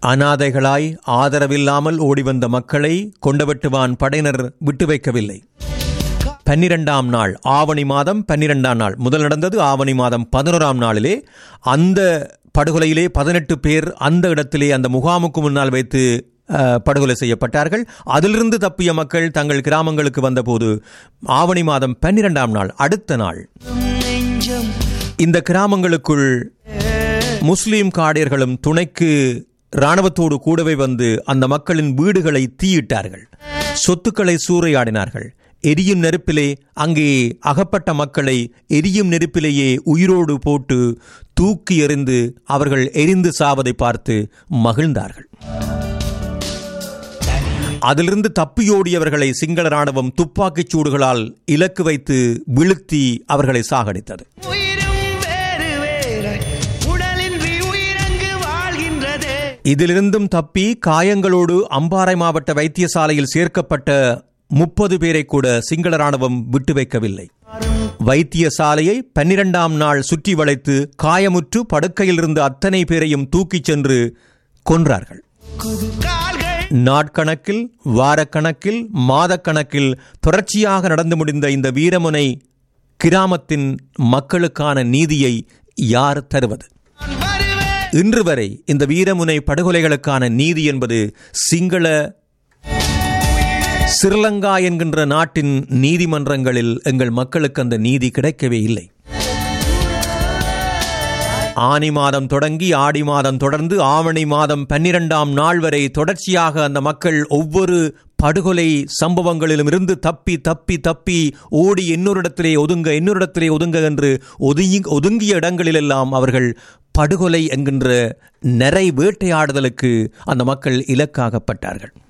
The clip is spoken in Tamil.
அனாதைகளாய் ஆதரவில்லாமல் ஓடிவந்த மக்களை கொண்டவெட்டுவான் படையினர் விட்டு வைக்கவில்லை பன்னிரெண்டாம் நாள் ஆவணி மாதம் பன்னிரெண்டாம் நாள் முதல் நடந்தது ஆவணி மாதம் பதினோராம் நாளிலே அந்த படுகொலையிலே பதினெட்டு பேர் அந்த இடத்திலே அந்த முகாமுக்கு முன்னால் வைத்து அஹ், படுகொலை செய்யப்பட்டார்கள் அதிலிருந்து தப்பிய மக்கள் தங்கள் கிராமங்களுக்கு வந்தபோது ஆவணி மாதம் பன்னிரெண்டாம் நாள் அடுத்த நாள் நெஞ்சம் இந்த கிராமங்களுக்குள் முஸ்லீம் காடியர்களும் துணைக்கு இராணுவத்தோடு கூடவே வந்து அந்த மக்களின் வீடுகளை தீயிட்டார்கள் சொத்துக்களை சூறையாடினார்கள் எரியும் நெருப்பிலே அங்கே அகப்பட்ட மக்களை எரியும் நெருப்பிலேயே உயிரோடு போட்டு தூக்கி எறிந்து அவர்கள் எரிந்து சாவதை பார்த்து மகிழ்ந்தார்கள் அதிலிருந்து தப்பியோடியவர்களை சிங்கள ராணுவம் துப்பாக்கிச் சூடுகளால் இலக்கு வைத்து வீழ்த்தி அவர்களை சாகடித்தது உயிரும் வேறு வேறாய் உடலின்றி உயிரங்கு வாழ்கின்றதே இதிலிருந்தும் தப்பி காயங்களோடு அம்பாறை மாவட்ட வைத்தியசாலையில் சேர்க்கப்பட்ட முப்பது பேரை கூட சிங்கள ராணுவம் விட்டு வைக்கவில்லை வைத்தியசாலையை பன்னிரண்டாம் நாள் சுற்றி வளைத்து காயமுற்று படுக்கையில் இருந்த அத்தனை பேரையும் தூக்கிச் சென்று கொன்றார்கள் கால்கள் நாட்கணக்கில் வாரக்கணக்கில் மாதக்கணக்கில் தொடர்ச்சியாக நடந்து முடிந்த இந்த வீரமுனை கிராமத்தின் மக்களுக்கான நீதியை யார் தருவது நான் வருவேன் இன்று வரை இந்த வீரமுனை படுகொலைகளுக்கான நீதி என்பது சிங்கள ஸ்ரீலங்கா என்கின்ற நாட்டின் நீதிமன்றங்களில் எங்கள் மக்களுக்கு அந்த நீதி கிடைக்கவே இல்லை ஆனி மாதம் தொடங்கி ஆடி மாதம் தொடர்ந்து ஆவணி மாதம் பன்னிரெண்டாம் நாள் வரை தொடர்ச்சியாக அந்த மக்கள் ஒவ்வொரு படுகொலை சம்பவங்களிலும் இருந்து தப்பி தப்பி தப்பி ஓடி இன்னொரு இடத்திலே ஒதுங்க இன்னொரு இடத்திலே ஒதுங்க என்று ஒதுங்கி ஒதுங்கிய இடங்களிலெல்லாம் அவர்கள் படுகொலை என்கின்ற நிறை வேட்டையாடுதலுக்கு அந்த மக்கள் இலக்காகப்பட்டார்கள்